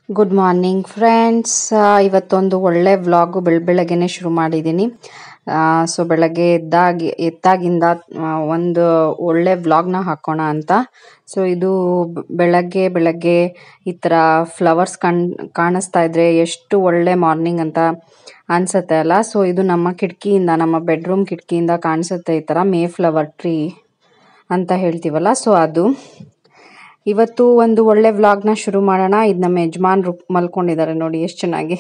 good morning friends ಇವತ್ತೊಂದು ಒಳ್ಳೆ vlog ಬೆಳ ಬೆಳಗ್ಗೆನೆ ಶುರು ಮಾಡಿದ್ದೀನಿ ಸೊ ಬೆಳಗ್ಗೆ ಎದ್ದಾಗಿ ಎದ್ದಾಗಿಂದ ಆ, ಒಂದು ಒಳ್ಳೆ ವ್ಲಾಗ್ನ ಹಾಕೋಣ ಅಂತ ಸೊ ಇದು ಬ- ಬೆಳಗ್ಗೆ ಬೆಳಗ್ಗೆ ಈ ಥರ ಫ್ಲವರ್ಸ್ ಕಣ್ ಕಾಣಿಸ್ತಾ ಇದ್ರೆ ಎಷ್ಟು ಒಳ್ಳೆ ಮಾರ್ನಿಂಗ್ ಅಂತ ಅನ್ಸುತ್ತೆ ಅಲ್ಲ ಸೊ ಇದು ನಮ್ಮ ಕಿಟಕಿಯಿಂದ ನಮ್ಮ ಬೆಡ್ರೂಮ್ ಕಿಟಕಿಯಿಂದ ಕಾಣಿಸುತ್ತೆ ಈ ಥರ ಮೇ ಫ್ಲವರ್ ಟ್ರೀ ಅಂತ ಹೇಳ್ತೀವಲ್ಲ ಸೊ ಅದು ಇವತ್ತು ಒಂದು ಒಳ್ಳೆ ವ್ಲಾಗ್ನ ಶುರು ಮಾಡೋಣ ಇದು ನಮ್ಮ ಯಜಮಾನ್ರು ಮಲ್ಕೊಂಡಿದ್ದಾರೆ ನೋಡಿ ಎಷ್ಟು ಚೆನ್ನಾಗಿ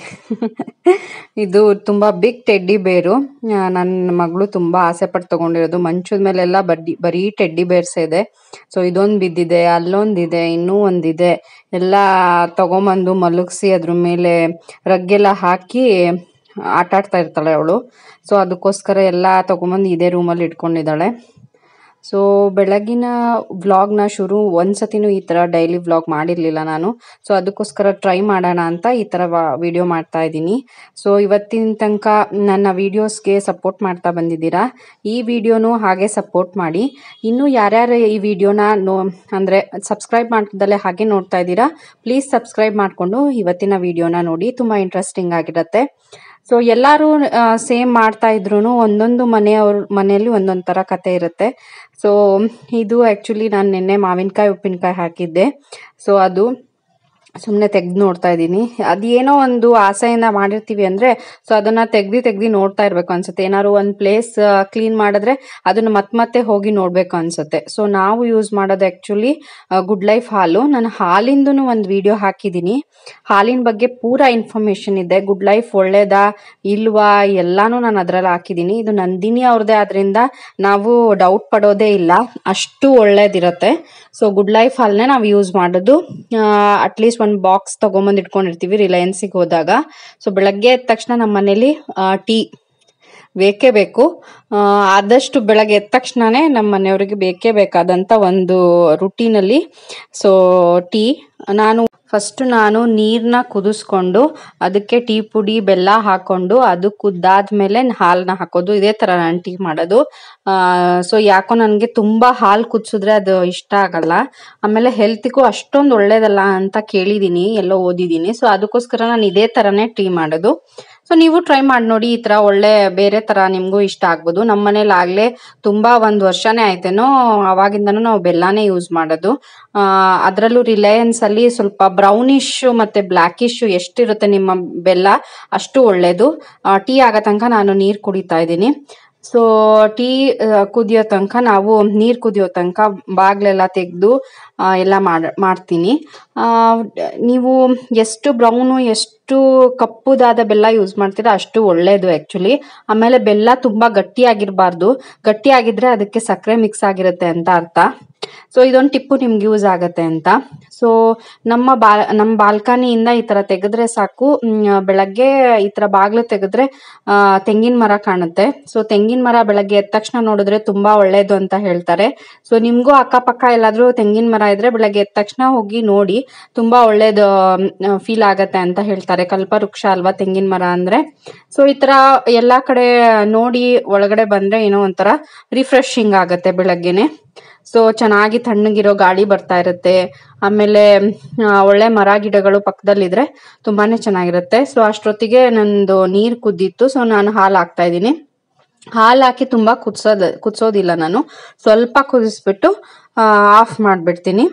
ಇದು ತುಂಬಾ ಬಿಗ್ ಟೆಡ್ಡಿ ಬೇರು ನನ್ನ ಮಗಳು ತುಂಬಾ ಆಸೆ ಪಟ್ಟು ತಗೊಂಡಿರೋದು ಮಂಚದ ಮೇಲೆಲ್ಲ ಬಡ್ಡಿ ಬರೀ ಟೆಡ್ಡಿ ಬೇರ್ಸ್ ಇದೆ ಸೊ ಇದೊಂದು ಬಿದ್ದಿದೆ ಅಲ್ಲೊಂದಿದೆ ಇನ್ನೂ ಒಂದಿದೆ ಎಲ್ಲ ತಗೊಂಬಂದು ಮಲಗಿಸಿ ಅದ್ರ ಮೇಲೆ ರಗ್ಗೆಲ್ಲ ಹಾಕಿ ಆಟ ಆಡ್ತಾ ಇರ್ತಾಳೆ ಅವಳು ಸೊ ಅದಕ್ಕೋಸ್ಕರ ಎಲ್ಲ ತಗೊಂಬಂದು ಇದೇ ರೂಮಲ್ಲಿ ಇಟ್ಕೊಂಡಿದ್ದಾಳೆ ಸೊ ಬೆಳಗಿನ ವ್ಲಾಗ್ನ ಶುರು ಒಂದ್ಸತಿನೂ ಈ ಥರ ಡೈಲಿ ವ್ಲಾಗ್ ಮಾಡಿರಲಿಲ್ಲ ನಾನು ಸೊ ಅದಕ್ಕೋಸ್ಕರ ಟ್ರೈ ಮಾಡೋಣ ಅಂತ ಈ ಥರ ವಿಡಿಯೋ ಮಾಡ್ತಾ ಇದ್ದೀನಿ ಸೊ ಇವತ್ತಿನ ತನಕ ನನ್ನ ವಿಡಿಯೋಸ್ಗೆ ಸಪೋರ್ಟ್ ಮಾಡ್ತಾ ಬಂದಿದ್ದೀರಾ ಈ ವಿಡಿಯೋನು ಹಾಗೆ ಸಪೋರ್ಟ್ ಮಾಡಿ ಇನ್ನು ಯಾರ್ಯಾರು ಈ ವಿಡಿಯೋನ ನೋ ಅಂದರೆ ಸಬ್ಸ್ಕ್ರೈಬ್ ಮಾಡ್ದಲ್ಲೇ ಹಾಗೆ ನೋಡ್ತಾ ಇದ್ದೀರಾ ಪ್ಲೀಸ್ ಸಬ್ಸ್ಕ್ರೈಬ್ ಮಾಡಿಕೊಂಡು ಇವತ್ತಿನ ವಿಡಿಯೋನ ನೋಡಿ ತುಂಬ ಇಂಟ್ರೆಸ್ಟಿಂಗ್ ಆಗಿರುತ್ತೆ ಸೊ ಎಲ್ಲರೂ ಸೇಮ್ ಮಾಡ್ತಾ ಇದ್ರು ಒಂದೊಂದು ಮನೆಯವ್ರ ಮನೆಯಲ್ಲಿ ಒಂದೊಂದು ಥರ ಕತೆ ಇರುತ್ತೆ ಸೊ ಇದು ಆ್ಯಕ್ಚುಲಿ ನಾನು ನಿನ್ನೆ ಮಾವಿನಕಾಯಿ ಉಪ್ಪಿನಕಾಯಿ ಹಾಕಿದ್ದೆ ಸೊ ಅದು ಸುಮ್ಮನೆ ತೆಗ್ದು ನೋಡ್ತಾ ಇದ್ದೀನಿ ಅದೇನೋ ಒಂದು ಆಸೆಯಿಂದ ಮಾಡಿರ್ತೀವಿ ಅಂದರೆ ಸೊ ಅದನ್ನು ತೆಗ್ದು ತೆಗ್ದು ನೋಡ್ತಾ ಇರಬೇಕು ಅನ್ಸುತ್ತೆ ಏನಾದ್ರು ಒಂದು ಪ್ಲೇಸ್ ಕ್ಲೀನ್ ಮಾಡಿದ್ರೆ ಅದನ್ನು ಮತ್ತೆ ಮತ್ತೆ ಹೋಗಿ ನೋಡಬೇಕು ಅನ್ಸುತ್ತೆ ಸೊ ನಾವು ಯೂಸ್ ಮಾಡೋದು ಆ್ಯಕ್ಚುಲಿ ಗುಡ್ ಲೈಫ್ ಹಾಲು ನಾನು ಹಾಲಿಂದೂ ಒಂದು ವಿಡಿಯೋ ಹಾಕಿದ್ದೀನಿ ಹಾಲಿನ ಬಗ್ಗೆ ಪೂರಾ ಇನ್ಫಾರ್ಮೇಷನ್ ಇದೆ ಗುಡ್ ಲೈಫ್ ಒಳ್ಳೇದಾ ಇಲ್ವಾ ಎಲ್ಲಾನು ನಾನು ಅದರಲ್ಲಿ ಹಾಕಿದ್ದೀನಿ ಇದು ನಂದಿನಿ ಅವ್ರದ್ದೇ ಆದ್ರಿಂದ ನಾವು ಡೌಟ್ ಪಡೋದೇ ಇಲ್ಲ ಅಷ್ಟು ಒಳ್ಳೇದಿರುತ್ತೆ ಸೊ ಗುಡ್ ಲೈಫ್ ಹಾಲ್ನೇ ನಾವು ಯೂಸ್ ಮಾಡೋದು ಅಟ್ಲೀಸ್ಟ್ ಒಂದು ಬಾಕ್ಸ್ ತೊಗೊಂಬಂದು ಇಟ್ಕೊಂಡಿರ್ತೀವಿ ರಿಲಯನ್ಸಿಗೆ ಹೋದಾಗ ಸೊ ಬೆಳಗ್ಗೆ ಎದ್ದ ತಕ್ಷಣ ನಮ್ಮ ಮನೇಲಿ ಟೀ ಬೇಕೇ ಬೇಕು ಆ, ಆದಷ್ಟು ಬೆಳಗ್ಗೆ ಎದ್ದ ತಕ್ಷಣನೇ ನಮ್ಮ ಮನೆಯವರಿಗೆ ಬೇಕೇ ಬೇಕಾದಂಥ ಒಂದು ರುಟೀನಲ್ಲಿ ಸೊ ಟೀ ನಾನು ಫಸ್ಟ್ ನಾನು ನೀರನ್ನ ಕುದಿಸ್ಕೊಂಡು ಅದಕ್ಕೆ ಟೀ ಪುಡಿ ಬೆಲ್ಲ ಹಾಕೊಂಡು ಅದು ಕುದ್ದಾದ್ಮೇಲೆ ಹಾಲನ್ನ ಹಾಕೋದು ಇದೇ ಥರ ನಾನು ಟೀ ಮಾಡೋದು ಸೊ ಯಾಕೋ ನನಗೆ ತುಂಬ ಹಾಲು ಕುದಿಸಿದ್ರೆ ಅದು ಇಷ್ಟ ಆಗಲ್ಲ ಆಮೇಲೆ ಹೆಲ್ತಿಗೂ ಅಷ್ಟೊಂದು ಒಳ್ಳೇದಲ್ಲ ಅಂತ ಕೇಳಿದ್ದೀನಿ ಎಲ್ಲೋ ಓದಿದ್ದೀನಿ ಸೊ ಅದಕ್ಕೋಸ್ಕರ ನಾನು ಇದೇ ಥರನೇ ಟೀ ಮಾಡೋದು ಸೊ ನೀವು ಟ್ರೈ ಮಾಡಿ ನೋಡಿ ಈ ತರ ಒಳ್ಳೆ ಬೇರೆ ತರ ನಿಮ್ಗೂ ಇಷ್ಟ ಆಗ್ಬೋದು ನಮ್ಮ ಮನೇಲಿ ಆಗ್ಲೇ ತುಂಬಾ ಒಂದ್ ವರ್ಷನೇ ಆಯ್ತೇನೋ ಅವಾಗಿಂದನೂ ನಾವು ಬೆಲ್ಲಾನೇ ಯೂಸ್ ಮಾಡೋದು ಆ ಅದರಲ್ಲೂ ರಿಲಯನ್ಸ್ ಅಲ್ಲಿ ಸ್ವಲ್ಪ ಬ್ರೌನಿಶ್ ಮತ್ತೆ ಬ್ಲ್ಯಾಕಿಶ್ ಎಷ್ಟಿರುತ್ತೆ ನಿಮ್ಮ ಬೆಲ್ಲ ಅಷ್ಟು ಒಳ್ಳೇದು ಟೀ ಆಗೋ ತನಕ ನಾನು ನೀರು ಕುಡಿತಾ ಇದ್ದೀನಿ ಸೊ ಟೀ ಕುದಿಯೋ ತನಕ ನಾವು ನೀರು ಕುದಿಯೋ ತನಕ ಬಾಗ್ಲೆಲ್ಲ ತೆಗೆದು ಎಲ್ಲ ಮಾಡ್ ಮಾಡ್ತೀನಿ ಆ, ನೀವು ಎಷ್ಟು ಬ್ರೌನು ಎಷ್ಟು ಕಪ್ಪುದಾದ ಬೆಲ್ಲ ಯೂಸ್ ಮಾಡ್ತೀರಾ ಅಷ್ಟು ಒಳ್ಳೇದು ಆ್ಯಕ್ಚುಲಿ ಆಮೇಲೆ ಬೆಲ್ಲ ತುಂಬ ಗಟ್ಟಿಯಾಗಿರಬಾರ್ದು ಗಟ್ಟಿಯಾಗಿದ್ರೆ ಅದಕ್ಕೆ ಸಕ್ಕರೆ ಮಿಕ್ಸ್ ಆಗಿರುತ್ತೆ ಅಂತ ಅರ್ಥ ಸೊ ಇದೊಂದು ಟಿಪ್ಪು ನಿಮ್ಗೆ ಯೂಸ್ ಆಗತ್ತೆ ಅಂತ ಸೊ ನಮ್ಮ ಬಾ ನಮ್ಮ ಬಾಲ್ಕನಿಯಿಂದ ಈ ತರ ತೆಗೆದ್ರೆ ಸಾಕು ಮ್, ಬೆಳಗ್ಗೆ ಈ ತರ ಬಾಗ್ಲು ತೆಗೆದ್ರೆ ಆ, ತೆಂಗಿನ ಮರ ಕಾಣುತ್ತೆ ಸೊ ತೆಂಗಿನ ಮರ ಬೆಳಗ್ಗೆ ಎದ್ದ ತಕ್ಷಣ ನೋಡಿದ್ರೆ ತುಂಬಾ ಒಳ್ಳೇದು ಅಂತ ಹೇಳ್ತಾರೆ ಸೊ ನಿಮ್ಗೂ ಅಕ್ಕಪಕ್ಕ ಎಲ್ಲಾದ್ರೂ ತೆಂಗಿನ ಮರ ಇದ್ರೆ ಬೆಳಗ್ಗೆ ಎದ್ದ ತಕ್ಷಣ ಹೋಗಿ ನೋಡಿ ತುಂಬಾ ಒಳ್ಳೇದು ಫೀಲ್ ಆಗತ್ತೆ ಅಂತ ಹೇಳ್ತಾರೆ ಕಲ್ಪವೃಕ್ಷ ಅಲ್ವಾ ತೆಂಗಿನ ಮರ ಅಂದ್ರೆ ಸೊ ಈ ತರ ಎಲ್ಲಾ ಕಡೆ ನೋಡಿ ಒಳಗಡೆ ಬಂದ್ರೆ ಏನೋ ಒಂಥರ ರಿಫ್ರೆಶಿಂಗ್ ಆಗತ್ತೆ ಬೆಳಗ್ಗೆನೆ ಸೊ ಚೆನ್ನಾಗಿ ತಣ್ಣಗಿರೋ ಗಾಳಿ ಬರ್ತಾ ಇರುತ್ತೆ ಆಮೇಲೆ ಆ, ಒಳ್ಳೆ ಮರ ಗಿಡಗಳು ಪಕ್ಕದಲ್ಲಿದ್ರೆ ತುಂಬಾನೇ ಚೆನ್ನಾಗಿರುತ್ತೆ ಸೊ ಅಷ್ಟೊತ್ತಿಗೆ ನಂದು ನೀರು ಕುದ್ದಿತ್ತು ಸೊ ನಾನು ಹಾಲು ಹಾಕ್ತಾ ಇದ್ದೀನಿ ಹಾಲು ಹಾಕಿ ತುಂಬಾ ಕುದಿಸೋದ ಕುದಿಸೋದಿಲ್ಲ ನಾನು ಸ್ವಲ್ಪ ಕುದಿಸ್ಬಿಟ್ಟು ಆಫ್ ಮಾಡಿಬಿಡ್ತೀನಿ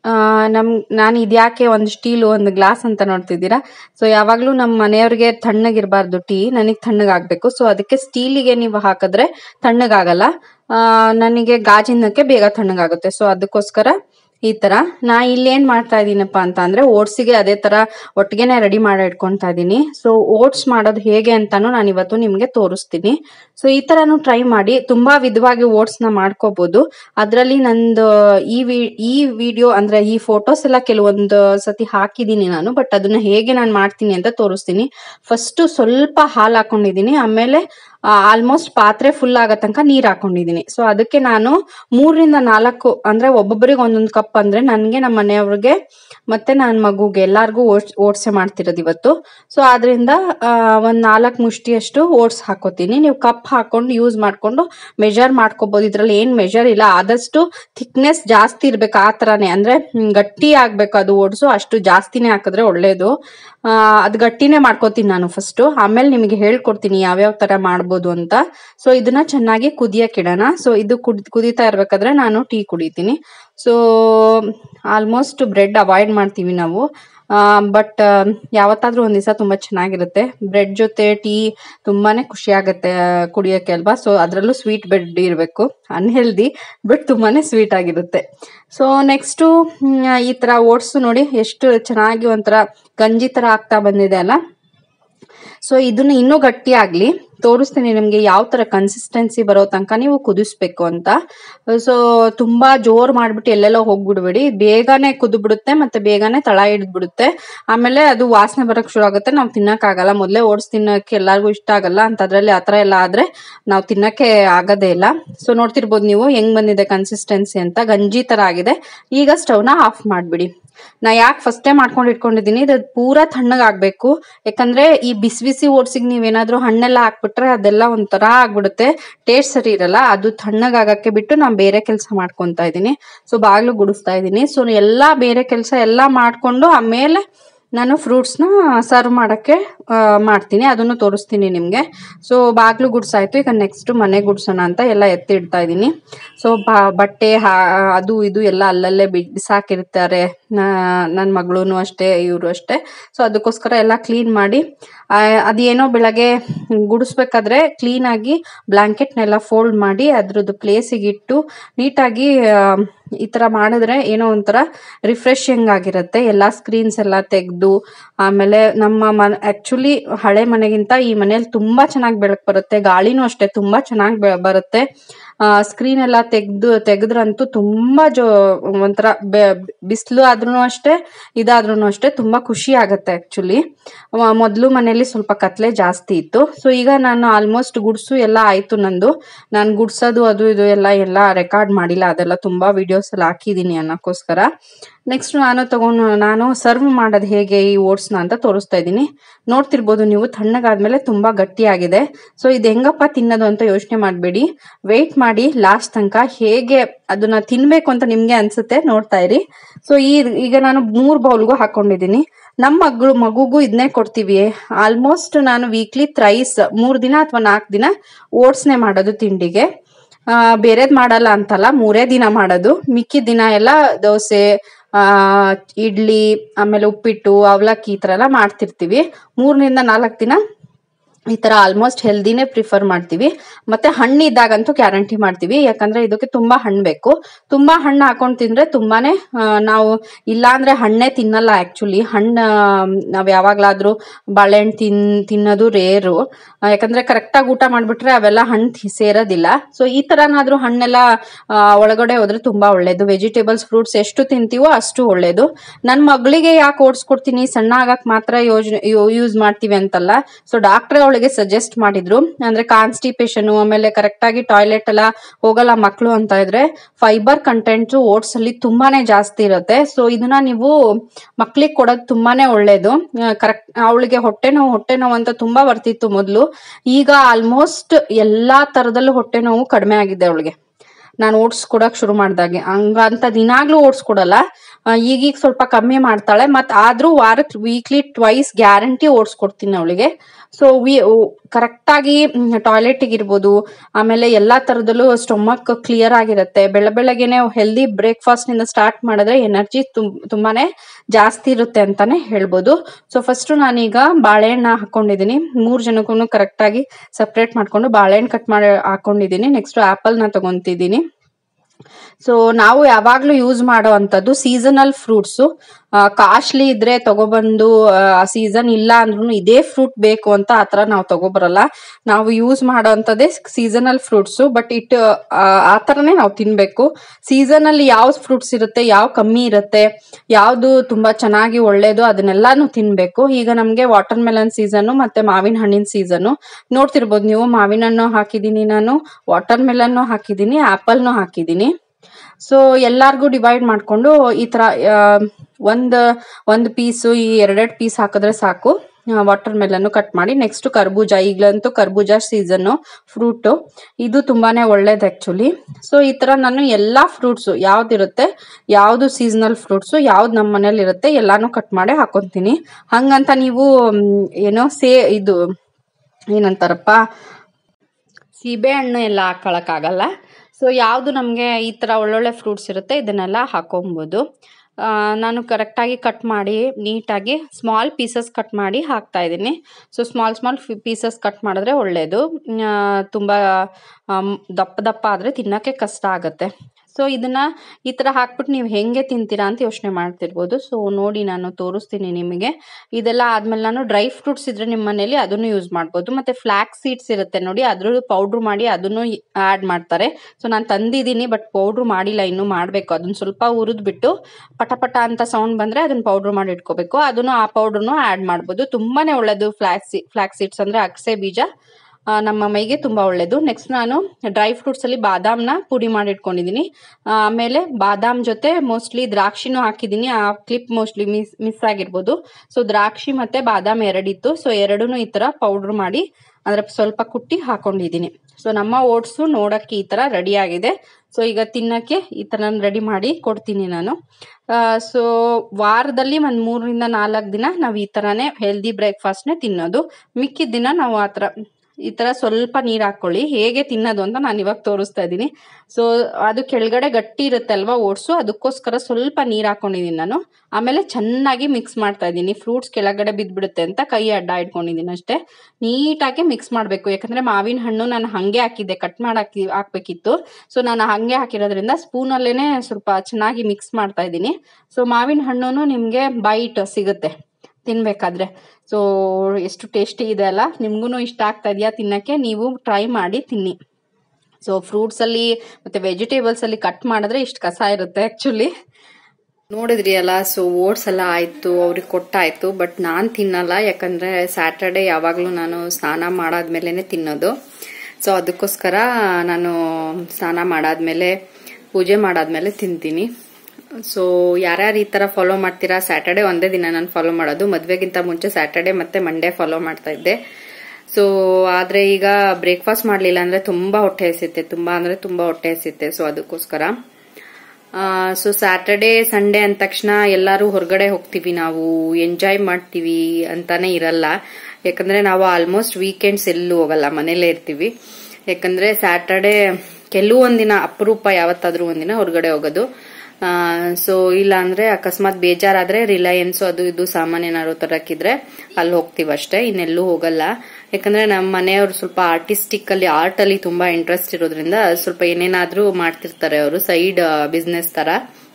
ನಮ್ ನಾನು ಇದ್ಯಾಕೆ ಒಂದು ಸ್ಟೀಲು ಒಂದು ಗ್ಲಾಸ್ ಅಂತ ನೋಡ್ತಿದ್ದೀರಾ ಸೊ ಯಾವಾಗಲೂ ನಮ್ಮ ಮನೆಯವ್ರಿಗೆ ತಣ್ಣಗಿರಬಾರ್ದು ಟೀ ನನಗೆ ತಣ್ಣಗಾಗಬೇಕು ಸೊ ಅದಕ್ಕೆ ಸ್ಟೀಲಿಗೆ ನೀವು ಹಾಕಿದ್ರೆ ತಣ್ಣಗಾಗಲ್ಲ ಆ, ನನಗೆ ಗಾಜಿನಕ್ಕೆ ಬೇಗ ತಣ್ಣಗಾಗುತ್ತೆ ಸೊ ಅದಕ್ಕೋಸ್ಕರ ಈ ತರ ನಾ ಇಲ್ಲೇನ್ ಮಾಡ್ತಾ ಇದ್ದೀನಪ್ಪ ಅಂತ ಅಂದ್ರೆ ಓಟ್ಸಿಗೆ ಅದೇ ತರ ಒಟ್ಟಿಗೆನೆ ರೆಡಿ ಮಾಡಿ ಇಟ್ಕೊಂತಾ ಇದ್ದೀನಿ ಸೊ ಓಟ್ಸ್ ಮಾಡೋದು ಹೇಗೆ ಅಂತಾನು ನಾನು ಇವತ್ತು ನಿಮ್ಗೆ ತೋರಿಸ್ತೀನಿ ಸೊ ಈ ತರನು ಟ್ರೈ ಮಾಡಿ ತುಂಬಾ ವಿಧವಾಗಿ ಓಟ್ಸ್ ನ ಮಾಡ್ಕೋಬಹುದು ಅದ್ರಲ್ಲಿ ನಂದು ಈ ವಿ ಈ ವಿಡಿಯೋ ಅಂದ್ರೆ ಈ ಫೋಟೋಸ್ ಎಲ್ಲ ಕೆಲವೊಂದು ಸತಿ ಹಾಕಿದೀನಿ ನಾನು ಬಟ್ ಅದನ್ನ ಹೇಗೆ ನಾನು ಮಾಡ್ತೀನಿ ಅಂತ ತೋರಿಸ್ತೀನಿ ಫಸ್ಟ್ ಸ್ವಲ್ಪ ಹಾಲು ಹಾಕೊಂಡಿದೀನಿ ಆಮೇಲೆ ಆಲ್ಮೋಸ್ಟ್ ಪಾತ್ರೆ ಫುಲ್ ಆಗೋ ತನಕ ನೀರ್ ಹಾಕೊಂಡಿದೀನಿ ಸೊ ಅದಕ್ಕೆ ನಾನು ಮೂರರಿಂದ ನಾಲ್ಕು ಅಂದ್ರೆ ಒಬ್ಬೊಬ್ಬರಿಗೆ ಒಂದೊಂದು ಕಪ್ ಅಂದ್ರೆ ನನ್ಗೆ ನಮ್ಮ ಮನೆಯವ್ರಿಗೆ ಮತ್ತೆ ನನ್ನ ಮಗುಗೆ ಎಲ್ಲಾರ್ಗೂ ಓಟ್ಸ್ ಓಟ್ಸೆ ಮಾಡ್ತಿರೋದು ಇವತ್ತು ಸೊ ಆದ್ರಿಂದ ಆ, ಒಂದ್ ನಾಲ್ಕು ಮುಷ್ಟಿಯಷ್ಟು ಓಟ್ಸ್ ಹಾಕೋತೀನಿ ನೀವು ಕಪ್ ಹಾಕೊಂಡು ಯೂಸ್ ಮಾಡ್ಕೊಂಡು ಮೆಜರ್ ಮಾಡ್ಕೋಬಹುದು ಇದ್ರಲ್ಲಿ ಏನ್ ಮೆಜರ್ ಇಲ್ಲ ಆದಷ್ಟು ಥಿಕ್ನೆಸ್ ಜಾಸ್ತಿ ಇರ್ಬೇಕು ಆ ತರಾನೇ ಅಂದ್ರೆ ಹ್ಮ್, ಗಟ್ಟಿ ಆಗ್ಬೇಕು ಅದು ಓಟ್ಸು ಅಷ್ಟು ಜಾಸ್ತಿನೇ ಹಾಕಿದ್ರೆ ಒಳ್ಳೇದು ಆ, ಅದ್ ಗಟ್ಟಿನೇ ಮಾಡ್ಕೋತೀನಿ ನಾನು ಫಸ್ಟ್ ಆಮೇಲೆ ನಿಮಗೆ ಹೇಳ್ಕೊಡ್ತೀನಿ ಯಾವ್ಯಾವ ತರ ಮಾಡ್ಬೋದು ಅಂತ ಸೊ ಇದನ್ನ ಚೆನ್ನಾಗಿ ಕುದಿಯಕ್ ಇಡೋಣ ಸೊ ಇದು ಕುದ್ ಕುದೀತಾ ಇರ್ಬೇಕಾದ್ರೆ ನಾನು ಟೀ ಕುಡಿತೀನಿ ಸೊ ಆಲ್ಮೋಸ್ಟ್ ಬ್ರೆಡ್ ಅವಾಯ್ಡ್ ಮಾಡ್ತೀವಿ ನಾವು ಬಟ್ ಯಾವತ್ತಾದ್ರೂ ಒಂದ್ ದಿವಸ ತುಂಬಾ ಚೆನ್ನಾಗಿರುತ್ತೆ ಬ್ರೆಡ್ ಜೊತೆ ಟೀ ತುಂಬಾನೇ ಖುಷಿ ಆಗುತ್ತೆ ಆ, ಕುಡಿಯಕ್ಕೆ ಅಲ್ವಾ ಸೊ ಅದ್ರಲ್ಲೂ ಸ್ವೀಟ್ ಬ್ರೆಡ್ ಇರಬೇಕು ಅನ್ಹೆಲ್ದಿ ಬಟ್ ತುಂಬಾನೇ ಸ್ವೀಟ್ ಆಗಿರುತ್ತೆ ಸೊ ನೆಕ್ಸ್ಟು ಈ ತರ ಓಟ್ಸ್ ನೋಡಿ ಎಷ್ಟು ಚೆನ್ನಾಗಿ ಒಂಥರ ಗಂಜಿ ತರ ಆಗ್ತಾ ಬಂದಿದೆ ಅಲ್ಲ ಸೊ ಇದನ್ನ ಇನ್ನೂ ಗಟ್ಟಿ ಆಗ್ಲಿ ತೋರಿಸ್ತೀನಿ ನಿಮ್ಗೆ ಯಾವ ತರ ಕನ್ಸಿಸ್ಟೆನ್ಸಿ ಬರೋ ತನಕ ನೀವು ಕುದಿಸ್ಬೇಕು ಅಂತ ಸೊ ತುಂಬಾ ಜೋರ್ ಮಾಡ್ಬಿಟ್ಟು ಎಲ್ಲೆಲ್ಲೋ ಹೋಗ್ಬಿಡ್ಬೇಡಿ ಬೇಗನೆ ಕುದ್ಬಿಡುತ್ತೆ ಮತ್ತೆ ಬೇಗನೆ ತಳ ಹಿಡಿದ್ಬಿಡುತ್ತೆ ಆಮೇಲೆ ಅದು ವಾಸನೆ ಬರಕ್ ಶುರು ಆಗುತ್ತೆ ನಾವು ತಿನ್ನಕ್ ಆಗಲ್ಲ ಮೊದ್ಲೇ ಓಡಿಸ್ ತಿನ್ನಕ್ಕೆ ಎಲ್ಲಾರ್ಗೂ ಇಷ್ಟ ಆಗಲ್ಲ ಅಂತದ್ರಲ್ಲಿ ಆತರ ಎಲ್ಲ ಆದ್ರೆ ನಾವು ತಿನ್ನಕ್ಕೆ ಆಗೋದೇ ಇಲ್ಲ ಸೊ ನೋಡ್ತಿರ್ಬೋದು ನೀವು ಹೆಂಗ್ ಬಂದಿದೆ ಕನ್ಸಿಸ್ಟೆನ್ಸಿ ಅಂತ ಗಂಜಿ ತರ ಆಗಿದೆ ಈಗ ಸ್ಟವ್ನ ಆಫ್ ಮಾಡ್ಬಿಡಿ ನಾ ಯಾಕೆ ಫಸ್ಟೇ ಮಾಡ್ಕೊಂಡು ಇಟ್ಕೊಂಡಿದೀನಿ ಇದು ಪೂರಾ ತಣ್ಣಗ್ ಆಗ್ಬೇಕು ಯಾಕಂದ್ರೆ ಈ ಬಿಸಿ ಬಿಸಿ ಓಟ್ಸಿಗೆ ನೀವೇನಾದ್ರೂ ಹಣ್ಣೆಲ್ಲ ಹಾಕ್ಬಿಟ್ರೆ ಅದೆಲ್ಲ ಒಂಥರ ಆಗ್ಬಿಡುತ್ತೆ ಟೇಸ್ಟ್ ಸರಿ ಇರಲ್ಲ ಅದು ತಣ್ಣಗ್ ಆಗಕ್ಕೆ ಬಿಟ್ಟು ನಾನು ಬೇರೆ ಕೆಲಸ ಮಾಡ್ಕೊಂತಾ ಇದೀನಿ ಸೊ ಬಾಗ್ಲು ಗುಡಿಸ್ತಾ ಇದೀನಿ ಸೊ ಎಲ್ಲಾ ಬೇರೆ ಕೆಲಸ ಎಲ್ಲಾ ಮಾಡ್ಕೊಂಡು ಆಮೇಲೆ ನಾನು ಫ್ರೂಟ್ಸ್ನ ಸರ್ವ್ ಮಾಡಕ್ಕೆ ಆ, ಮಾಡ್ತೀನಿ ಅದನ್ನು ತೋರಿಸ್ತೀನಿ ನಿಮಗೆ ಸೊ ಬಾಗ್ಲು ಗುಡ್ಸಾಯ್ತು ಈಗ ನೆಕ್ಸ್ಟ್ ಮನೆ ಗುಡ್ಸೋಣ ಅಂತ ಎಲ್ಲ ಎತ್ತಿ ಇಡ್ತಾ ಇದ್ದೀನಿ ಸೊ ಬಟ್ಟೆ ಹಾ- ಅದು ಇದು ಎಲ್ಲ ಅಲ್ಲಲ್ಲೇ ಬಿ ಬಿಸಾಕಿರ್ತಾರೆ ನನ್ನ ಮಗಳೂ ಅಷ್ಟೇ ಇವರು ಅಷ್ಟೇ ಸೊ ಅದಕ್ಕೋಸ್ಕರ ಎಲ್ಲ ಕ್ಲೀನ್ ಮಾಡಿ ಆ, ಅದೇನೋ ಬೆಳಗ್ಗೆ ಗುಡಿಸ್ಬೇಕಾದ್ರೆ ಕ್ಲೀನಾಗಿ ಬ್ಲಾಂಕೆಟ್ನೆಲ್ಲ ಫೋಲ್ಡ್ ಮಾಡಿ ಅದ್ರದ್ದು ಪ್ಲೇಸಿಗೆ ಇಟ್ಟು ನೀಟಾಗಿ ಈ ತರ ಮಾಡಿದ್ರೆ ಏನೋ ಒಂಥರ ರಿಫ್ರೆಶಿಂಗ್ ಆಗಿರುತ್ತೆ ಎಲ್ಲಾ ಸ್ಕ್ರೀನ್ಸ್ ಎಲ್ಲ ತೆಗೆದು ಆಮೇಲೆ ನಮ್ಮ ಮನೆ ಆಕ್ಚುಲಿ ಹಳೆ ಮನೆಗಿಂತ ಈ ಮನೇಲಿ ತುಂಬಾ ಚೆನ್ನಾಗಿ ಬೆಳಕು ಬರುತ್ತೆ ಗಾಳಿನೂ ಅಷ್ಟೇ ತುಂಬಾ ಚೆನ್ನಾಗಿ ಬರುತ್ತೆ ಸ್ಕ್ರೀನ್ ಎಲ್ಲ ತೆಗ್ದು ತೆಗೆದ್ರಂತೂ ತುಂಬಾ ಜೋ ಒಂಥರ ಬಿಸಿಲು ಆದ್ರೂ ಅಷ್ಟೇ ಇದಾದ್ರೂ ಅಷ್ಟೇ ತುಂಬಾ ಖುಷಿ ಆಗತ್ತೆ ಆಕ್ಚುಲಿ ಮೊದಲು ಮನೇಲಿ ಸ್ವಲ್ಪ ಕತ್ಲೆ ಜಾಸ್ತಿ ಇತ್ತು ಸೊ ಈಗ ನಾನು ಆಲ್ಮೋಸ್ಟ್ ಗುಡ್ಸು ಎಲ್ಲ ಆಯ್ತು ನಂದು ನಾನು ಗುಡ್ಸೋದು ಅದು ಇದು ಎಲ್ಲ ಎಲ್ಲ ರೆಕಾರ್ಡ್ ಮಾಡಿಲ್ಲ ಅದೆಲ್ಲ ತುಂಬಾ ವಿಡಿಯೋಸ್ ಎಲ್ಲ ಹಾಕಿದೀನಿ ಅನ್ನೋಕ್ಕೋಸ್ಕರ ನೆಕ್ಸ್ಟ್ ನಾನು ತಗೊಂಡು ನಾನು ಸರ್ವ್ ಮಾಡೋದು ಹೇಗೆ ಈ ಓಟ್ಸ್ನ ಅಂತ ತೋರಿಸ್ತಾ ಇದ್ದೀನಿ ನೋಡ್ತಿರ್ಬೋದು ನೀವು ತಣ್ಣಗಾದ್ಮೇಲೆ ತುಂಬಾ ಗಟ್ಟಿಯಾಗಿದೆ ಸೊ ಇದು ಹೆಂಗಪ್ಪ ತಿನ್ನೋದು ಅಂತ ಯೋಚನೆ ಮಾಡಬೇಡಿ ವೆಯ್ಟ್ ಮಾಡಿ ಲಾಸ್ಟ್ ತನಕ ಹೇಗೆ ಅದನ್ನ ತಿನ್ಬೇಕು ಅಂತ ನಿಮ್ಗೆ ಅನ್ಸುತ್ತೆ ನೋಡ್ತಾ ಇರಿ ಸೊ ಈ ಈಗ ನಾನು ಮೂರ್ ಬೌಲ್ಗೂ ಹಾಕೊಂಡಿದ್ದೀನಿ ನಮ್ಮ ಮಗಳು ಮಗುಗೂ ಇದನ್ನೇ ಕೊಡ್ತೀವಿ ಆಲ್ಮೋಸ್ಟ್ ನಾನು ವೀಕ್ಲಿ ಥ್ರೈಸ್ ಮೂರ್ ದಿನ ಅಥವಾ ನಾಲ್ಕು ದಿನ ಓಟ್ಸ್ನೇ ಮಾಡೋದು ತಿಂಡಿಗೆ ಆ, ಬೇರೆದ್ ಮಾಡಲ್ಲ ಅಂತಲ್ಲ ಮೂರೇ ದಿನ ಮಾಡೋದು ಮಿಕ್ಕಿದ ದಿನ ಎಲ್ಲ ದೋಸೆ ಆ ಇಡ್ಲಿ ಆಮೇಲೆ ಉಪ್ಪಿಟ್ಟು ಅವಲಕ್ಕಿ ಈ ತರ ಎಲ್ಲ ಮಾಡ್ತಿರ್ತೀವಿ ಮೂರರಿಂದ ನಾಲ್ಕು ದಿನ ಈ ತರ ಆಲ್ಮೋಸ್ಟ್ ಹೆಲ್ದಿನೇ ಪ್ರಿಫರ್ ಮಾಡ್ತೀವಿ ಮತ್ತೆ ಹಣ್ಣು ಇದ್ದಾಗಂತೂ ಗ್ಯಾರಂಟಿ ಮಾಡ್ತೀವಿ ಯಾಕಂದ್ರೆ ಇದಕ್ಕೆ ತುಂಬಾ ಹಣ್ಣು ಬೇಕು ತುಂಬಾ ಹಣ್ಣು ಹಾಕೊಂಡ್ ತಿಂದ್ರೆ ತುಂಬಾನೇ ಆ, ನಾವು ಇಲ್ಲಾಂದ್ರೆ ಹಣ್ಣೇ ತಿನ್ನಲ್ಲ ಆಕ್ಚುಲಿ ಹಣ್ಣು ನಾವ್ ಯಾವಾಗ್ಲಾದ್ರೂ ಬಾಳೆಹಣ್ಣು ತಿನ್ ತಿನ್ನೋದು ರೇರು ಯಾಕಂದ್ರೆ ಕರೆಕ್ಟಾಗಿ ಊಟ ಮಾಡ್ಬಿಟ್ರೆ ಅವೆಲ್ಲ ಹಣ್ಣು ತಿ- ಸೇರೋದಿಲ್ಲ ಸೊ ಈ ತರನಾದ್ರೂ ಹಣ್ಣೆಲ್ಲ ಆ, ಒಳಗಡೆ ಹೋದ್ರೆ ತುಂಬಾ ಒಳ್ಳೇದು ವೆಜಿಟೇಬಲ್ಸ್ ಫ್ರೂಟ್ಸ್ ಎಷ್ಟು ತಿಂತೀವೋ ಅಷ್ಟು ಒಳ್ಳೇದು ನನ್ ಮಗಳಿಗೆ ಯಾಕೆ ಓಡಿಸ್ಕೊಡ್ತೀನಿ ಸಣ್ಣ ಆಗಕ್ ಮಾತ್ರ ಯೋಜನೆ ಯೂಸ್ ಮಾಡ್ತೀವಿ ಅಂತಲ್ಲ ಸೊ ಡಾಕ್ಟರ್ ಅವಳಿಗೆ ಸಜೆಸ್ಟ್ ಮಾಡಿದ್ರು ಅಂದ್ರೆ ಕಾನ್ಸ್ಟಿಪೇಷನ್ ಆಮೇಲೆ ಕರೆಕ್ಟ್ ಆಗಿ ಟಾಯ್ಲೆಟ್ ಎಲ್ಲ ಹೋಗಲ್ಲ ಮಕ್ಕಳು ಅಂತ ಇದ್ರೆ ಫೈಬರ್ ಕಂಟೆಂಟ್ ಓಟ್ಸ್ ಅಲ್ಲಿ ತುಂಬಾನೇ ಜಾಸ್ತಿ ಇರುತ್ತೆ ಸೊ ಇದನ್ನ ನೀವು ಮಕ್ಳಿಗೆ ಕೊಡೋದು ತುಂಬಾನೇ ಒಳ್ಳೇದು ಕರೆಕ್ಟ್ ಅವಳಿಗೆ ಹೊಟ್ಟೆ ನೋವು ಹೊಟ್ಟೆ ನೋವು ಅಂತ ತುಂಬಾ ಬರ್ತಿತ್ತು ಮೊದಲು ಈಗ ಆಲ್ಮೋಸ್ಟ್ ಎಲ್ಲಾ ತರದಲ್ಲೂ ಹೊಟ್ಟೆ ನೋವು ಕಡಿಮೆ ಆಗಿದೆ ಅವಳಿಗೆ ನಾನು ಓಟ್ಸ್ ಕೊಡಕ್ ಶುರು ಮಾಡ್ದಾಗೆ ಹಂಗಂತ ದಿನಾಗ್ಲೂ ಓಟ್ಸ್ ಕೊಡಲ್ಲ ಆ, ಈಗೀಗ ಸ್ವಲ್ಪ ಕಮ್ಮಿ ಮಾಡ್ತಾಳೆ ಮತ್ ಆದ್ರೂ ವಾರಕ್ಕೆ ವೀಕ್ಲಿ ಟ್ವೈಸ್ ಗ್ಯಾರಂಟಿ ಓಟ್ಸ್ ಕೊಡ್ತೀನಿ ಅವಳಿಗೆ ಸೊ ವಿ ಕರೆಕ್ಟ್ ಆಗಿ ಟಾಯ್ಲೆಟ್ ಇರ್ಬೋದು ಆಮೇಲೆ ಎಲ್ಲಾ ತರದಲ್ಲೂ ಸ್ಟೊಮಕ್ ಕ್ಲಿಯರ್ ಆಗಿರುತ್ತೆ ಬೆಳ ಬೆಳಗ್ಗೆನೆ ಹೆಲ್ದಿ ಬ್ರೇಕ್ಫಾಸ್ಟ್ ನಿಂದ ಸ್ಟಾರ್ಟ್ ಮಾಡಿದ್ರೆ ಎನರ್ಜಿ ತುಂಬಾನೇ ಜಾಸ್ತಿ ಇರುತ್ತೆ ಅಂತಾನೆ ಹೇಳ್ಬೋದು ಸೊ ಫಸ್ಟ್ ನಾನೀಗ ಬಾಳೆಹಣ್ಣ ಹಾಕೊಂಡಿದೀನಿ ಮೂರ್ ಜನಕ್ಕೂ ಕರೆಕ್ಟ್ ಆಗಿ ಸಪ್ರೇಟ್ ಮಾಡ್ಕೊಂಡು ಬಾಳೆಹಣ್ಣು ಕಟ್ ಮಾಡಿ ಹಾಕೊಂಡಿದೀನಿ ನೆಕ್ಸ್ಟ್ ಆಪಲ್ ನ ತಗೊಂತಿದ್ದೀನಿ ಸೊ ನಾವು ಯಾವಾಗ್ಲೂ ಯೂಸ್ ಮಾಡೋ ಅಂಥದ್ದು ಸೀಸನಲ್ ಫ್ರೂಟ್ಸು ಕಾಸ್ಟ್ಲಿ ಇದ್ರೆ ತಗೊಬಂದು ಸೀಸನ್ ಇಲ್ಲ ಅಂದ್ರೂ ಇದೇ ಫ್ರೂಟ್ ಬೇಕು ಅಂತ ಆತರ ನಾವು ತಗೊಬರಲ್ಲ ನಾವು ಯೂಸ್ ಮಾಡೋಂಥದ್ದೇ ಸೀಸನಲ್ ಫ್ರೂಟ್ಸು ಬಟ್ ಇಟ್ ಆ ಥರನೇ ನಾವು ತಿನ್ಬೇಕು ಸೀಸನ್ ಅಲ್ಲಿ ಯಾವ ಫ್ರೂಟ್ಸ್ ಇರುತ್ತೆ ಯಾವ ಕಮ್ಮಿ ಇರುತ್ತೆ ಯಾವ್ದು ತುಂಬಾ ಚೆನ್ನಾಗಿ ಒಳ್ಳೇದು ಅದನ್ನೆಲ್ಲಾನು ತಿನ್ಬೇಕು ಈಗ ನಮ್ಗೆ ವಾಟರ್ ಮೆಲನ್ ಸೀಸನ್ ಮತ್ತೆ ಮಾವಿನ ಹಣ್ಣಿನ ಸೀಸನ್ ನೋಡ್ತಿರ್ಬೋದು ನೀವು ಮಾವಿನ ಹಣ್ಣು ಹಾಕಿದೀನಿ ನಾನು ವಾಟರ್ ಮೆಲನ್ನು ಹಾಕಿದೀನಿ ಆಪಲ್ನು ಹಾಕಿದೀನಿ ಸೊ ಎಲ್ಲಾರ್ಗೂ ಡಿವೈಡ್ ಮಾಡ್ಕೊಂಡು ಈ ತರ ಆ, ಒಂದ್ ಒಂದ್ ಪೀಸು ಈ ಎರಡೆರಡು ಪೀಸ್ ಹಾಕಿದ್ರೆ ಸಾಕು ವಾಟರ್ ಮೆಲನ್ನು ಕಟ್ ಮಾಡಿ ನೆಕ್ಸ್ಟ್ ಕರ್ಬೂಜ ಈಗಲಂತೂ ಕರ್ಬೂಜ ಸೀಸನ್ನು ಫ್ರೂಟು ಇದು ತುಂಬಾನೇ ಒಳ್ಳೇದು ಆಕ್ಚುಲಿ ಸೊ ಈ ತರ ನಾನು ಎಲ್ಲಾ ಫ್ರೂಟ್ಸು ಯಾವ್ದಿರುತ್ತೆ ಯಾವ್ದು ಸೀಸನಲ್ ಫ್ರೂಟ್ಸು ಯಾವ್ದು ನಮ್ಮ ಮನೇಲಿ ಇರುತ್ತೆ ಎಲ್ಲಾನು ಕಟ್ ಮಾಡಿ ಹಾಕೊಂತೀನಿ ಹಂಗಂತ ನೀವು ಮ್, ಏನೋ ಸೇ ಇದು ಏನಂತಾರಪ್ಪ ಸೀಬೆ ಹಣ್ಣು ಎಲ್ಲ ಹಾಕೊಳಕ್ಕಾಗಲ್ಲ ಸೊ ಯಾವುದು ನಮಗೆ ಈ ಥರ ಒಳ್ಳೊಳ್ಳೆ ಫ್ರೂಟ್ಸ್ ಇರುತ್ತೆ ಇದನ್ನೆಲ್ಲ ಹಾಕೊಬೋದು ಆ, ನಾನು ಕರೆಕ್ಟಾಗಿ ಕಟ್ ಮಾಡಿ ನೀಟಾಗಿ ಸ್ಮಾಲ್ ಪೀಸಸ್ ಕಟ್ ಮಾಡಿ ಹಾಕ್ತಾ ಇದ್ದೀನಿ so small small pieces cut ಮಾಡಿದ್ರೆ ಒಳ್ಳೆಯದು ತುಂಬ ಆಮ್, ದಪ್ಪ ದಪ್ಪ ಆದರೆ ತಿನ್ನೋಕ್ಕೆ ಕಷ್ಟ ಆಗುತ್ತೆ ಸೊ ಇದನ್ನ ಈ ಥರ ಹಾಕ್ಬಿಟ್ಟು ನೀವು ಹೆಂಗೆ ತಿಂತೀರಾ ಅಂತ ಯೋಚನೆ ಮಾಡ್ತಿರ್ಬೋದು ಸೊ ನೋಡಿ ನಾನು ತೋರಿಸ್ತೀನಿ ನಿಮಗೆ ಇದೆಲ್ಲ ಆದ್ಮೇಲೆ ನಾನು ಡ್ರೈ ಫ್ರೂಟ್ಸ್ ಇದ್ರೆ ನಿಮ್ಮ ಮನೇಲಿ ಅದನ್ನು ಯೂಸ್ ಮಾಡ್ಬೋದು ಮತ್ತೆ ಫ್ಲಾಕ್ ಸೀಡ್ಸ್ ಇರುತ್ತೆ ನೋಡಿ ಅದ್ರ ಪೌಡ್ರ್ ಮಾಡಿ ಅದನ್ನು ಆ್ಯಡ್ ಮಾಡ್ತಾರೆ ಸೊ ನಾನು ತಂದಿದ್ದೀನಿ ಬಟ್ ಪೌಡ್ರ್ ಮಾಡಿಲ್ಲ ಇನ್ನೂ ಮಾಡಬೇಕು ಅದನ್ನ ಸ್ವಲ್ಪ ಹುರಿದ್ಬಿಟ್ಟು ಪಟ ಪಟ ಅಂತ ಸೌಂಡ್ ಬಂದರೆ ಅದನ್ನ ಪೌಡ್ರ್ ಮಾಡಿ ಇಟ್ಕೋಬೇಕು ಅದನ್ನು ಆ ಪೌಡ್ರನ್ನು ಆ್ಯಡ್ ಮಾಡ್ಬೋದು ತುಂಬಾನೇ ಒಳ್ಳೆಯದು ಫ್ಲಾಕ್ ಸಿ ಫ್ಲಾಕ್ ಸೀಡ್ಸ್ ಅಂದರೆ ಅಗಸೆ ಬೀಜ ಆ, ನಮ್ಮ ಮೈಗೆ ತುಂಬ ಒಳ್ಳೆಯದು ನೆಕ್ಸ್ಟ್ ನಾನು ಡ್ರೈ ಫ್ರೂಟ್ಸಲ್ಲಿ ಬಾದಾಮ್ನ ಪುಡಿ ಮಾಡಿ ಇಟ್ಕೊಂಡಿದ್ದೀನಿ ಆ, ಆಮೇಲೆ ಬಾದಾಮ್ ಜೊತೆ ಮೋಸ್ಟ್ಲಿ ದ್ರಾಕ್ಷಿನೂ ಹಾಕಿದ್ದೀನಿ ಆ ಕ್ಲಿಪ್ ಮೋಸ್ಟ್ಲಿ ಮಿಸ್ ಮಿಸ್ ಆಗಿರ್ಬೋದು ಸೊ ದ್ರಾಕ್ಷಿ ಮತ್ತೆ ಬಾದಾಮ್ ಎರಡಿತ್ತು ಸೊ ಎರಡೂ ಈ ಥರ ಪೌಡ್ರ್ ಮಾಡಿ ಅಂದ್ರೆ ಸ್ವಲ್ಪ ಕುಟ್ಟಿ ಹಾಕೊಂಡಿದ್ದೀನಿ ಸೊ ನಮ್ಮ ಓಟ್ಸು ನೋಡಕ್ಕೆ ಈ ಥರ ರೆಡಿ ಆಗಿದೆ ಸೊ ಈಗ ತಿನ್ನಕ್ಕೆ ಈ ಥರ ರೆಡಿ ಮಾಡಿ ಕೊಡ್ತೀನಿ ನಾನು ಸೊ ವಾರದಲ್ಲಿ ಒಂದು ಮೂರರಿಂದ ನಾಲ್ಕು ದಿನ ನಾವು ಈ ಥರನೇ ಹೆಲ್ದಿ ಬ್ರೇಕ್ಫಾಸ್ಟ್ನೇ ತಿನ್ನೋದು ಮಿಕ್ಕಿದ ದಿನ ನಾವು ಆ ಥರ ಈ ಥರ ಸ್ವಲ್ಪ ನೀರು ಹಾಕ್ಕೊಳ್ಳಿ ಹೇಗೆ ತಿನ್ನೋದು ಅಂತ ನಾನು ಇವಾಗ ತೋರಿಸ್ತಾ ಇದ್ದೀನಿ ಸೊ ಅದು ಕೆಳಗಡೆ ಗಟ್ಟಿ ಇರುತ್ತೆ ಅಲ್ವಾ ಓಟ್ಸು ಅದಕ್ಕೋಸ್ಕರ ಸ್ವಲ್ಪ ನೀರು ಹಾಕೊಂಡಿದ್ದೀನಿ ನಾನು ಆಮೇಲೆ ಚೆನ್ನಾಗಿ ಮಿಕ್ಸ್ ಮಾಡ್ತಾ ಇದ್ದೀನಿ ಫ್ರೂಟ್ಸ್ ಕೆಳಗಡೆ ಬಿದ್ದುಬಿಡುತ್ತೆ ಅಂತ ಕೈ ಅಡ್ಡ ಇಟ್ಕೊಂಡಿದ್ದೀನಿ ಅಷ್ಟೇ ನೀಟಾಗಿ ಮಿಕ್ಸ್ ಮಾಡಬೇಕು ಯಾಕಂದರೆ ಮಾವಿನ ಹಣ್ಣು ನಾನು ಹಾಗೆ ಹಾಕಿದ್ದೆ ಕಟ್ ಮಾಡಿ ಹಾಕಿ ಹಾಕ್ಬೇಕಿತ್ತು ಸೊ ನಾನು ಹಾಗೆ ಹಾಕಿರೋದ್ರಿಂದ ಸ್ಪೂನಲ್ಲೇ ಸ್ವಲ್ಪ ಚೆನ್ನಾಗಿ ಮಿಕ್ಸ್ ಮಾಡ್ತಾ ಇದ್ದೀನಿ ಸೊ ಮಾವಿನ ಹಣ್ಣು ನಿಮಗೆ ಬೈಟ್ ಸಿಗುತ್ತೆ ತಿನ್ಬೇಕಾದ್ರೆ ಸೊ ಎಷ್ಟು ಟೇಸ್ಟಿ ಇದೆ ಅಲ್ಲ ನಿಮ್ಗೂ ಇಷ್ಟ ಆಗ್ತಾ ಇದೆಯಾ ತಿನ್ನಕ್ಕೆ ನೀವು ಟ್ರೈ ಮಾಡಿ ತಿನ್ನಿ ಸೊ ಫ್ರೂಟ್ಸಲ್ಲಿ ಮತ್ತು ವೆಜಿಟೇಬಲ್ಸಲ್ಲಿ ಕಟ್ ಮಾಡಿದ್ರೆ ಇಷ್ಟು ಕಸ ಇರುತ್ತೆ ಆ್ಯಕ್ಚುಲಿ ನೋಡಿದ್ರಿ ಅಲ್ಲ ಸೊ ಓಟ್ಸ್ ಎಲ್ಲ ಆಯ್ತು ಅವ್ರಿಗೆ ಕೊಟ್ಟಾಯ್ತು ಬಟ್ ನಾನು ತಿನ್ನಲ್ಲ ಯಾಕಂದ್ರೆ ಸ್ಯಾಟರ್ಡೆ ಯಾವಾಗಲೂ ನಾನು ಸ್ನಾನ ಮಾಡಾದ್ಮೇಲೆ ತಿನ್ನೋದು ಸೊ ಅದಕ್ಕೋಸ್ಕರ ನಾನು ಸ್ನಾನ ಮಾಡಾದ್ಮೇಲೆ ಪೂಜೆ ಮಾಡಾದ್ಮೇಲೆ ತಿಂತೀನಿ ಸೊ ಯಾರ್ಯಾರು ಈ ತರ ಫಾಲೋ ಮಾಡ್ತೀರಾ ಸ್ಯಾಟರ್ಡೆ ಒಂದೇ ದಿನ ನಾನು ಫಾಲೋ ಮಾಡೋದು ಮದ್ವೆಗಿಂತ ಮುಂಚೆ ಸ್ಯಾಟರ್ಡೆ ಮತ್ತೆ ಮಂಡೇ ಫಾಲೋ ಮಾಡ್ತಾ ಇದ್ದೆ ಸೊ ಆದ್ರೆ ಈಗ ಬ್ರೇಕ್ಫಾಸ್ಟ್ ಮಾಡ್ಲಿಲ್ಲ ಅಂದ್ರೆ ತುಂಬಾ ಹೊಟ್ಟೆ ಹಸಿತ್ತೆ ತುಂಬಾ ಅಂದ್ರೆ ತುಂಬಾ ಹೊಟ್ಟೆ ಹಸಿತ್ತೆ ಸೊ ಅದಕ್ಕೋಸ್ಕರ ಸೊ ಸ್ಯಾಟರ್ಡೆ ಸಂಡೇ ಅಂದ ತಕ್ಷಣ ಎಲ್ಲರೂ ಹೊರಗಡೆ ಹೋಗ್ತೀವಿ ನಾವು ಎಂಜಾಯ್ ಮಾಡ್ತೀವಿ ಅಂತಾನೆ ಇರಲ್ಲ ಯಾಕಂದ್ರೆ ನಾವು ಆಲ್ಮೋಸ್ಟ್ ವೀಕೆಂಡ್ಸ್ ಎಲ್ಲೂ ಹೋಗಲ್ಲ ಮನೇಲೇ ಇರ್ತೀವಿ ಯಾಕಂದ್ರೆ ಸ್ಯಾಟರ್ಡೆ ಕೆಲವೊಂದಿನ ಅಪರೂಪ ಯಾವತ್ತಾದ್ರೂ ಒಂದಿನ ಹೊರಗಡೆ ಹೋಗೋದು ಸೊ ಇಲ್ಲ ಅಂದ್ರೆ ಅಕಸ್ಮಾತ್ ಬೇಜಾರಾದ್ರೆ ರಿಲಯನ್ಸ್ ಅದು ಇದು ಸಾಮಾನು ಏನಾದ್ರು ತರಕಿದ್ರೆ ಅಲ್ಲಿ ಹೋಗ್ತೀವಿ ಅಷ್ಟೇ ಇನ್ನೆಲ್ಲೂ ಹೋಗಲ್ಲ ಯಾಕಂದ್ರೆ ನಮ್ಮ ಮನೆಯವರು ಸ್ವಲ್ಪ ಆರ್ಟಿಸ್ಟಿಕ್ ಅಲ್ಲಿ ಆರ್ಟ್ ಅಲ್ಲಿ ತುಂಬಾ ಇಂಟ್ರೆಸ್ಟ್ ಇರೋದ್ರಿಂದ ಸ್ವಲ್ಪ ಏನೇನಾದ್ರೂ ಮಾಡ್ತಿರ್ತಾರೆ ಅವರು ಸೈಡ್ ಬಿಸ್ನೆಸ್ ತರ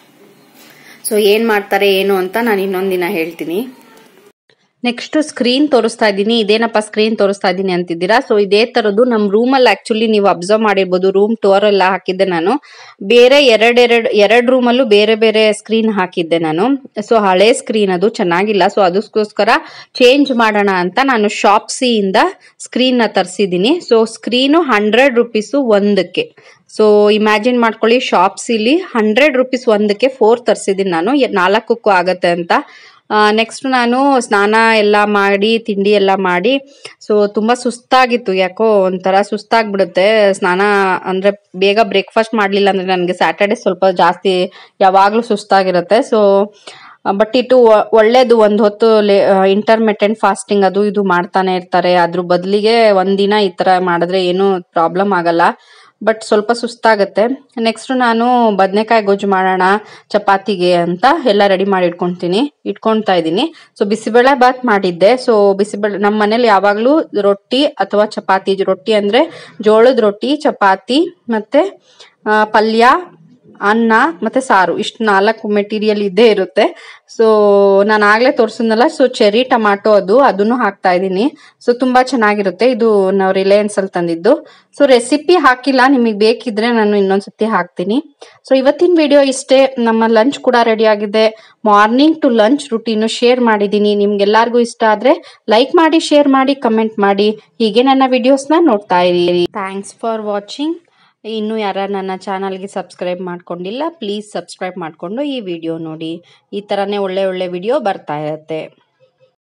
ಸೊ ಏನ್ ಮಾಡ್ತಾರೆ ಏನು ಅಂತ ನಾನು ಇನ್ನೊಂದಿನ ಹೇಳ್ತೀನಿ ನೆಕ್ಸ್ಟ್ ಸ್ಕ್ರೀನ್ ತೋರಿಸ್ತಾ ಇದ್ದೀನಿ ಇದೇನಪ್ಪ ಸ್ಕ್ರೀನ್ ತೋರಿಸ್ತಾ ಇದ್ದೀನಿ ಅಂತಿದ್ದೀರಾ ಸೊ ಇದೇ ತರದ್ದು ನಮ್ಮ ರೂಮಲ್ಲಿ ಆಕ್ಚುಲಿ ನೀವು ಅಬ್ಸರ್ವ್ ಮಾಡಿರ್ಬೋದು ರೂಮ್ ಟೋರ್ ಎಲ್ಲ ಹಾಕಿದ್ದೆ ನಾನು ಬೇರೆ ಎರಡೆರಡು ಎರಡು ರೂಮಲ್ಲೂ ಬೇರೆ ಬೇರೆ ಸ್ಕ್ರೀನ್ ಹಾಕಿದ್ದೆ ನಾನು ಸೊ ಹಳೆ ಸ್ಕ್ರೀನ್ ಅದು ಚೆನ್ನಾಗಿಲ್ಲ ಸೊ ಅದಕ್ಕೋಸ್ಕರ ಚೇಂಜ್ ಮಾಡೋಣ ಅಂತ ನಾನು ಶಾಪ್ಸಿಯಿಂದ ಸ್ಕ್ರೀನ್ ನ ತರಿಸಿದ್ದೀನಿ ಸೊ ಸ್ಕ್ರೀನು ಹಂಡ್ರೆಡ್ ರುಪೀಸು ಒಂದಕ್ಕೆ ಸೊ ಇಮ್ಯಾಜಿನ್ ಮಾಡ್ಕೊಳ್ಳಿ ಶಾಪ್ಸಿಲಿ ಹಂಡ್ರೆಡ್ ರುಪೀಸ್ ಒಂದಕ್ಕೆ ಫೋರ್ ತರಿಸಿದ್ದೀನಿ ನಾನು ಎ- ನಾಲ್ಕಕ್ಕೂ ಆಗತ್ತೆ ಅಂತ ನೆಕ್ಸ್ಟ್ ನಾನು ಸ್ನಾನ ಎಲ್ಲ ಮಾಡಿ ತಿಂಡಿ ಎಲ್ಲ ಮಾಡಿ ಸೊ ತುಂಬ ಸುಸ್ತಾಗಿತ್ತು ಯಾಕೋ ಒಂಥರ ಸುಸ್ತಾಗ್ಬಿಡುತ್ತೆ ಸ್ನಾನ ಅಂದರೆ ಬೇಗ ಬ್ರೇಕ್ಫಾಸ್ಟ್ ಮಾಡಲಿಲ್ಲ ಅಂದರೆ ನನಗೆ ಸ್ಯಾಟರ್ಡೆ ಸ್ವಲ್ಪ ಜಾಸ್ತಿ ಯಾವಾಗಲೂ ಸುಸ್ತಾಗಿರುತ್ತೆ ಸೊ ಬಟ್ ಇಟ್ಟು ಒ- ಒಳ್ಳೇದು ಒಂದು ಹೊತ್ತು ಇಂಟರ್ಮಿಟೆಂಟ್ ಫಾಸ್ಟಿಂಗ್ ಅದು ಇದು ಮಾಡ್ತಾನೆ ಇರ್ತಾರೆ ಅದ್ರ ಬದಲಿಗೆ ಒಂದಿನ ಈ ಥರ ಮಾಡಿದ್ರೆ ಏನು ಪ್ರಾಬ್ಲಮ್ ಆಗಲ್ಲ ಬಟ್ ಸ್ವಲ್ಪ ಸುಸ್ತಾಗತ್ತೆ ನೆಕ್ಸ್ಟ್ ನಾನು ಬದನೆಕಾಯಿ ಗೊಜ್ಜು ಮಾಡೋಣ ಚಪಾತಿಗೆ ಅಂತ ಎಲ್ಲ ರೆಡಿ ಮಾಡಿ ಇಟ್ಕೊಂತೀನಿ ಇಟ್ಕೊಳ್ತಾ ಇದ್ದೀನಿ ಸೊ ಬಿಸಿಬೇಳೆ ಬಾತ್ ಮಾಡಿದ್ದೆ ಸೊ ಬಿಸಿಬೇಳೆ ನಮ್ಮ ಮನೇಲಿ ಯಾವಾಗಲೂ ರೊಟ್ಟಿ ಅಥವಾ ಚಪಾತಿ ರೊಟ್ಟಿ ಅಂದ್ರೆ ಜೋಳದ ರೊಟ್ಟಿ ಚಪಾತಿ ಮತ್ತೆ ಆ, ಪಲ್ಯ ಅನ್ನ ಮತ್ತೆ ಸಾರು ಇಷ್ಟು ನಾಲ್ಕು ಮೆಟೀರಿಯಲ್ ಇದ್ದೇ ಇರುತ್ತೆ ಸೊ ನಾನು ಆಗ್ಲೇ ತೋರಿಸಿದ್ನಲ್ಲ ಸೊ ಚೆರಿ ಟಮಾಟೊ ಅದು ಅದನ್ನು ಹಾಕ್ತಾ ಇದ್ದೀನಿ ಸೊ ತುಂಬಾ ಚೆನ್ನಾಗಿರುತ್ತೆ ಇದು ನಾವು ರಿಲಯನ್ಸ್ ಅಲ್ಲಿ ತಂದಿದ್ದು ಸೊ ರೆಸಿಪಿ ಹಾಕಿಲ್ಲ ನಿಮಗೆ ಬೇಕಿದ್ರೆ ನಾನು ಇನ್ನೊಂದ್ಸತಿ ಹಾಕ್ತೀನಿ ಸೊ ಇವತ್ತಿನ ವಿಡಿಯೋ ಇಷ್ಟೇ ನಮ್ಮ ಲಂಚ್ ಕೂಡ ರೆಡಿ ಆಗಿದೆ morning to lunch routine share ಮಾಡಿದ್ದೀನಿ ನಿಮ್ಗೆಲ್ಲರಿಗೂ ಇಷ್ಟ ಆದ್ರೆ ಲೈಕ್ ಮಾಡಿ ಶೇರ್ ಮಾಡಿ ಕಮೆಂಟ್ ಮಾಡಿ ಹೀಗೆ ನನ್ನ ವಿಡಿಯೋಸ್ನ ನೋಡ್ತಾ ಇರಿ ಥ್ಯಾಂಕ್ಸ್ ಫಾರ್ ವಾಚಿಂಗ್ ಇನ್ನು ಯಾರ ನನ್ನ ಚಾನಲ್ಗೆ ಸಬ್ಸ್ಕ್ರೈಬ್ ಮಾಡ್ಕೊಂಡಿಲ್ಲ ಪ್ಲೀಸ್ ಸಬ್ಸ್ಕ್ರೈಬ್ ಮಾಡಿಕೊಂಡು ಈ ವಿಡಿಯೋ ನೋಡಿ ಈ ಥರನೇ ಒಳ್ಳೆ ಒಳ್ಳೆ ವಿಡಿಯೋ ಬರ್ತಾ ಇರುತ್ತೆ